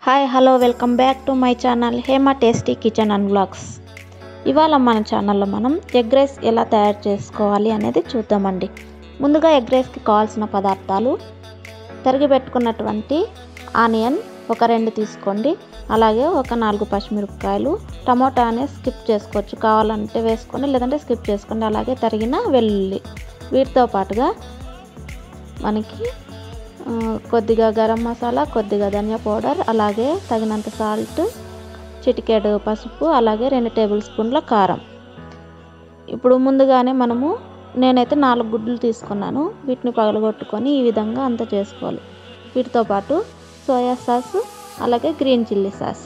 hi hello welcome back to my channel Hema tasty kitchen and blogs ఇవాళ మన ఛానల్లో మనం ఎగ్ రైస్ ఎలా తయారు చేసుకోవాలి అనేది చూద్దామండి ముందుగా ఎగ్ రైస్కి కావాల్సిన పదార్థాలు తరిగి పెట్టుకున్నటువంటి ఆనియన్ ఒక రెండు తీసుకోండి అలాగే ఒక నాలుగు పచ్చిమిరపకాయలు టమోటా అనేది స్కిప్ చేసుకోవచ్చు కావాలంటే వేసుకొని లేదంటే స్కిప్ చేసుకోండి అలాగే తరిగిన వెల్లుల్లి వీటితో పాటుగా మనకి ఆ, కొద్దిగా గరం మసాలా కొద్దిగా ధనియా పౌడర్ అలాగే తగినంత సాల్ట్ చిటికెడు పసుపు అలాగే రెండు టేబుల్ స్పూన్ల కారం ఇప్పుడు ముందుగానే మనము నేనైతే నాలుగు గుడ్లు తీసుకున్నాను వీటిని పగలగొట్టుకొని ఈ విధంగా అంతా చేసుకోవాలి వీటితో పాటు సోయా సాస్ అలాగే గ్రీన్ చిల్లీ సాస్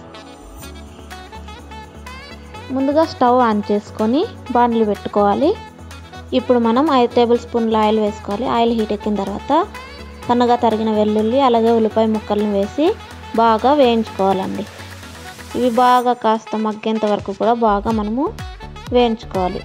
ముందుగా స్టవ్ ఆన్ చేసుకొని బాండ్లు పెట్టుకోవాలి ఇప్పుడు మనం ఐదు టేబుల్ స్పూన్ల ఆయిల్ వేసుకోవాలి ఆయిల్ హీట్ ఎక్కిన తర్వాత సన్నగా తరిగిన వెల్లుల్లి అలాగే ఉల్లిపాయ ముక్కలను వేసి బాగా వేయించుకోవాలండి ఇవి బాగా కాస్త మగ్గేంత వరకు కూడా బాగా మనము వేయించుకోవాలి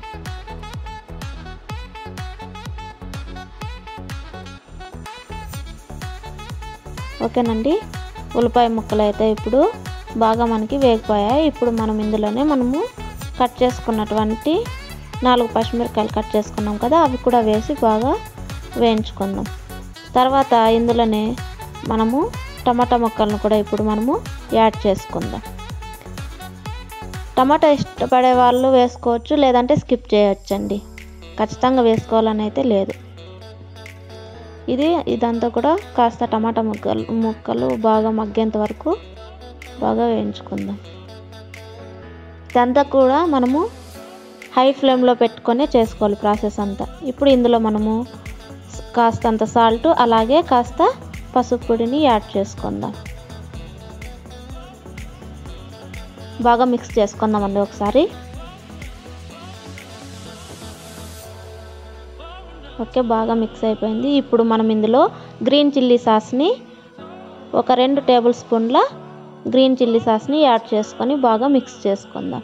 ఓకేనండి ఉల్లిపాయ ముక్కలు అయితే ఇప్పుడు బాగా మనకి వేగిపోయాయి ఇప్పుడు మనం ఇందులోనే మనము కట్ చేసుకున్నటువంటి నాలుగు పచ్చిమిరకాయలు కట్ చేసుకున్నాం కదా అవి కూడా వేసి బాగా వేయించుకుందాం తర్వాత ఇందులోనే మనము టమాటా ముక్కలను కూడా ఇప్పుడు మనము యాడ్ చేసుకుందాం టమాటా ఇష్టపడే వాళ్ళు వేసుకోవచ్చు లేదంటే స్కిప్ చేయొచ్చండి ఖచ్చితంగా వేసుకోవాలని అయితే లేదు ఇది ఇదంతా కూడా కాస్త టమాటా ముక్కలు ముక్కలు బాగా మగ్గేంత వరకు బాగా వేయించుకుందాం ఇదంతా కూడా మనము హై ఫ్లేమ్లో పెట్టుకొని చేసుకోవాలి ప్రాసెస్ అంతా ఇప్పుడు ఇందులో మనము కాస్తంత సాల్ట్ అలాగే కాస్త పసుపు పొడిని యాడ్ చేసుకుందాం బాగా మిక్స్ చేసుకుందామండి ఒకసారి ఓకే బాగా మిక్స్ అయిపోయింది ఇప్పుడు మనం ఇందులో గ్రీన్ చిల్లీ సాస్ని ఒక రెండు టేబుల్ స్పూన్ల గ్రీన్ చిల్లీ సాస్ని యాడ్ చేసుకొని బాగా మిక్స్ చేసుకుందాం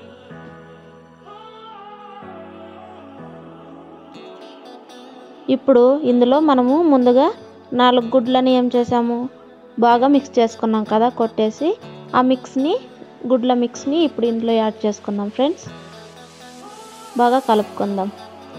ఇప్పుడు ఇందులో మనము ముందుగా నాలుగు గుడ్లని ఏం చేసాము బాగా మిక్స్ చేసుకున్నాం కదా కొట్టేసి ఆ మిక్స్ని గుడ్ల మిక్స్ని ఇప్పుడు ఇందులో యాడ్ చేసుకుందాం ఫ్రెండ్స్ బాగా కలుపుకుందాం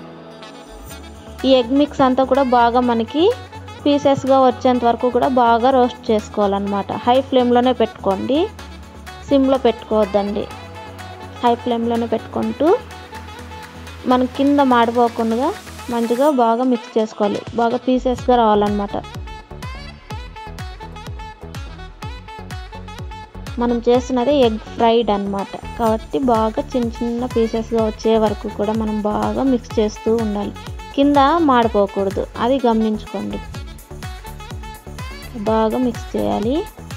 ఈ ఎగ్ మిక్స్ అంతా కూడా బాగా మనకి పీసెస్గా వచ్చేంత వరకు కూడా బాగా రోస్ట్ చేసుకోవాలన్నమాట హై ఫ్లేమ్లోనే పెట్టుకోండి సిమ్లో పెట్టుకోవద్దండి హై ఫ్లేమ్లోనే పెట్టుకుంటూ మన కింద మాడిపోకుండా మంచిగా బాగా మిక్స్ చేసుకోవాలి బాగా పీసెస్గా రావాలన్నమాట మనం చేస్తున్నది ఎగ్ ఫ్రైడ్ అనమాట కాబట్టి బాగా చిన్న చిన్న పీసెస్గా వచ్చే వరకు కూడా మనం బాగా మిక్స్ చేస్తూ ఉండాలి కింద మాడిపోకూడదు అది గమనించుకోండి బాగా మిక్స్ చేయాలి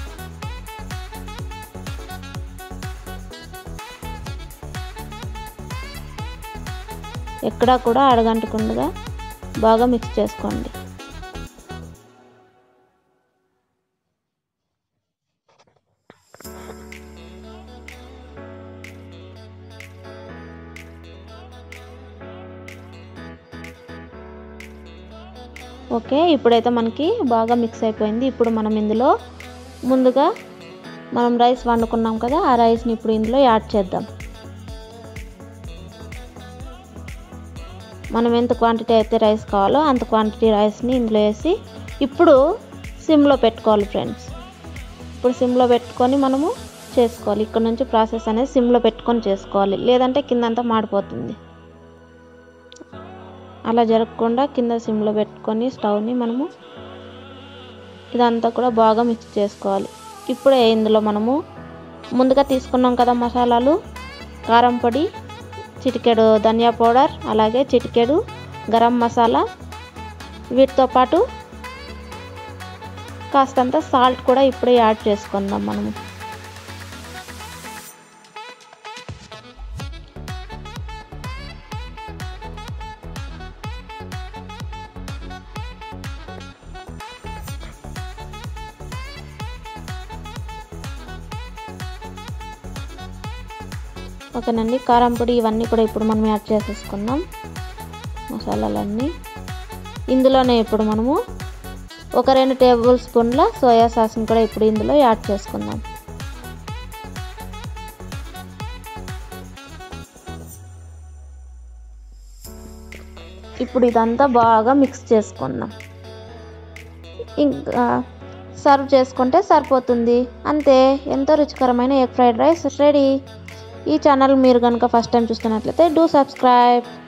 ఎక్కడా కూడా అడగంటకుండా బాగా మిక్స్ చేసుకోండి ఓకే ఇప్పుడైతే మనకి బాగా మిక్స్ అయిపోయింది ఇప్పుడు మనం ఇందులో ముందుగా మనం రైస్ వండుకున్నాం కదా ఆ రైస్ని ఇప్పుడు ఇందులో యాడ్ చేద్దాం మనం ఎంత క్వాంటిటీ అయితే రైస్ కావాలో అంత క్వాంటిటీ రైస్ని ఇందులో వేసి ఇప్పుడు సిమ్లో పెట్టుకోవాలి ఫ్రెండ్స్ ఇప్పుడు సిమ్లో పెట్టుకొని మనము చేసుకోవాలి ఇక్కడ నుంచి ప్రాసెస్ అనేది సిమ్లో పెట్టుకొని చేసుకోవాలి లేదంటే కిందంతా మాడిపోతుంది అలా జరగకుండా కింద సిమ్లో పెట్టుకొని స్టవ్ని మనము ఇదంతా కూడా బాగా మిక్స్ చేసుకోవాలి ఇప్పుడే ఇందులో మనము ముందుగా తీసుకున్నాం కదా మసాలాలు కారం పొడి చిటికెడు ధనియా పౌడర్ అలాగే చిటికెడు గరం మసాలా వీటితో పాటు కాస్తంత సాల్ట్ కూడా ఇప్పుడే యాడ్ చేసుకుందాం మనము ఓకేనండి కారం పొడి ఇవన్నీ కూడా ఇప్పుడు మనం యాడ్ చేసేసుకుందాం మసాలాలన్నీ ఇందులోనే ఇప్పుడు మనము ఒక రెండు టేబుల్ స్పూన్ల సోయా సాస్ని కూడా ఇప్పుడు ఇందులో యాడ్ చేసుకుందాం ఇప్పుడు ఇదంతా బాగా మిక్స్ చేసుకుందాం ఇంకా సర్వ్ చేసుకుంటే సరిపోతుంది అంతే ఎంతో రుచికరమైన ఎగ్ ఫ్రైడ్ రైస్ రెడీ ఈ ఛానల్ మీరు కనుక ఫస్ట్ టైం చూస్తున్నట్లయితే డూ సబ్స్క్రైబ్